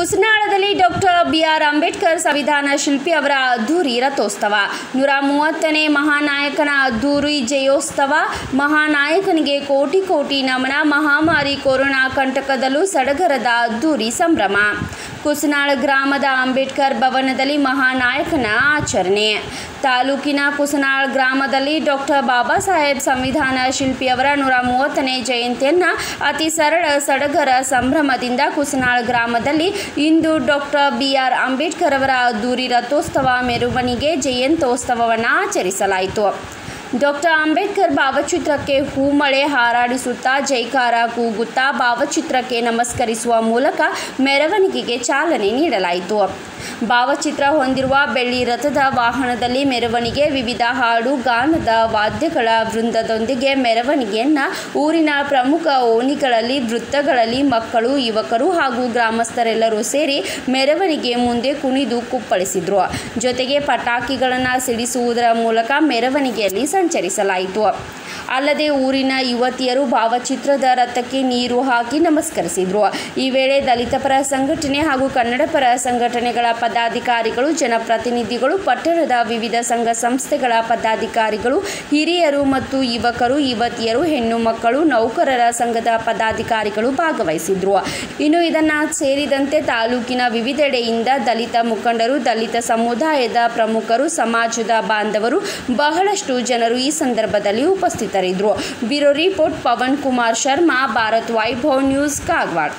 ಕುಸನಾಳದಲ್ಲಿ doctor B R Ambedkar ಸಂವಿಧಾನ ಶಿಲ್ಪಿ ಅವರ ಅದ್ದೂರಿ ರಥೋತ್ಸವ ನೂರ ಮೂವತ್ತನೇ ಮಹಾನಾಯಕನ ಅದ್ದೂರಿ ಜಯೋತ್ಸವ ಮಹಾನಾಯಕನಿಗೆ ಕೋಟಿ ಕೋಟಿ ನಮನ ಮಹಾಮಾರಿ ಕೊರೋನಾ ಕಂಟಕದಲ್ಲೂ ಸಡಗರದ ಅದ್ದೂರಿ ಸಂಭ್ರಮ ಕುಸನಾಳ ಗ್ರಾಮದ ಅಂಬೇಡ್ಕರ್ ಭವನದಲ್ಲಿ ಮಹಾನಾಯಕನ ಆಚರಣೆ ತಾಲೂಕಿನ ಕುಸನಾಳ್ ಗ್ರಾಮದಲ್ಲಿ ಡಾಕ್ಟರ್ ಬಾಬಾ ಸಾಹೇಬ್ ಸಂವಿಧಾನ ಶಿಲ್ಪಿಯವರ ನೂರ ಮೂವತ್ತನೇ ಜಯಂತಿಯನ್ನು ಅತಿ ಸರಳ ಸಡಗರ ಸಂಭ್ರಮದಿಂದ ಕುಸನಾಳ್ ಗ್ರಾಮದಲ್ಲಿ ಇಂದು ಡಾಕ್ಟರ್ ಬಿ ಆರ್ ಅಂಬೇಡ್ಕರ್ ಅವರ ಅದ್ದೂರಿ ರಥೋತ್ಸವ ಮೆರವಣಿಗೆ ಜಯಂತ್ಯೋತ್ಸವವನ್ನು ಆಚರಿಸಲಾಯಿತು ಡಾಕ್ಟರ್ ಅಂಬೇಡ್ಕರ್ ಭಾವಚಿತ್ರಕ್ಕೆ ಹೂಮಳೆ ಹಾರಾಡಿಸುತ್ತಾ ಜೈಕಾರ ಕೂಗುತ್ತಾ ಭಾವಚಿತ್ರಕ್ಕೆ ನಮಸ್ಕರಿಸುವ ಮೂಲಕ ಮೆರವಣಿಗೆಗೆ ಚಾಲನೆ ನೀಡಲಾಯಿತು ಭಾವಚಿತ್ರ ಹೊಂದಿರುವ ಬೆಳ್ಳಿ ರಥದ ವಾಹನದಲ್ಲಿ ಮೆರವಣಿಗೆ ವಿವಿಧ ಹಾಡು ಗಾನದ ವಾದ್ಯಗಳ ವೃಂದದೊಂದಿಗೆ ಮೆರವಣಿಗೆಯನ್ನು ಊರಿನ ಪ್ರಮುಖ ಓಣಿಗಳಲ್ಲಿ ವೃತ್ತಗಳಲ್ಲಿ ಮಕ್ಕಳು ಯುವಕರು ಹಾಗೂ ಗ್ರಾಮಸ್ಥರೆಲ್ಲರೂ ಸೇರಿ ಮೆರವಣಿಗೆ ಮುಂದೆ ಕುಣಿದು ಕುಪ್ಪಳಿಸಿದ್ರು ಜೊತೆಗೆ ಪಟಾಕಿಗಳನ್ನು ಸಿಡಿಸುವುದರ ಮೂಲಕ ಮೆರವಣಿಗೆಯಲ್ಲಿ ಸಂಚರಿಸಲಾಯಿತು ಅಲ್ಲದೆ ಊರಿನ ಯುವತಿಯರು ಭಾವಚಿತ್ರದ ರಥಕ್ಕೆ ನೀರು ಹಾಕಿ ನಮಸ್ಕರಿಸಿದ್ರು ಈ ವೇಳೆ ದಲಿತ ಪರ ಸಂಘಟನೆ ಹಾಗೂ ಕನ್ನಡ ಪರ ಸಂಘಟನೆಗಳ ಪದಾಧಿಕಾರಿಗಳು ಜನಪ್ರತಿನಿಧಿಗಳು ಪಟ್ಟಣದ ವಿವಿಧ ಸಂಘ ಸಂಸ್ಥೆಗಳ ಪದಾಧಿಕಾರಿಗಳು ಹಿರಿಯರು ಮತ್ತು ಯುವಕರು ಯುವತಿಯರು ಹೆಣ್ಣು ಮಕ್ಕಳು ನೌಕರರ ಸಂಘದ ಪದಾಧಿಕಾರಿಗಳು ಭಾಗವಹಿಸಿದ್ರು ಇನ್ನು ಇದನ್ನು ಸೇರಿದಂತೆ ತಾಲೂಕಿನ ವಿವಿಧೆಡೆಯಿಂದ ದಲಿತ ಮುಖಂಡರು ದಲಿತ ಸಮುದಾಯದ ಪ್ರಮುಖರು ಸಮಾಜದ ಬಾಂಧವರು ಬಹಳಷ್ಟು ಜನರು ಈ ಸಂದರ್ಭದಲ್ಲಿ ಉಪಸ್ಥಿತರಿದ್ದರು bureau report Pavan Kumar Sharma Bharat Vaibhav news Kagawad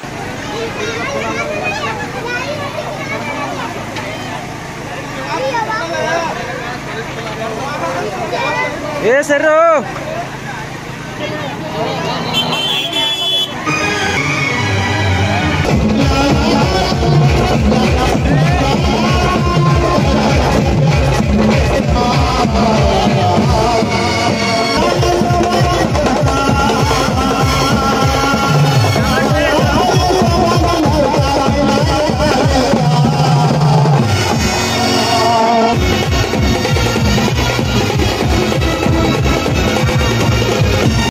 ఏ సర్రు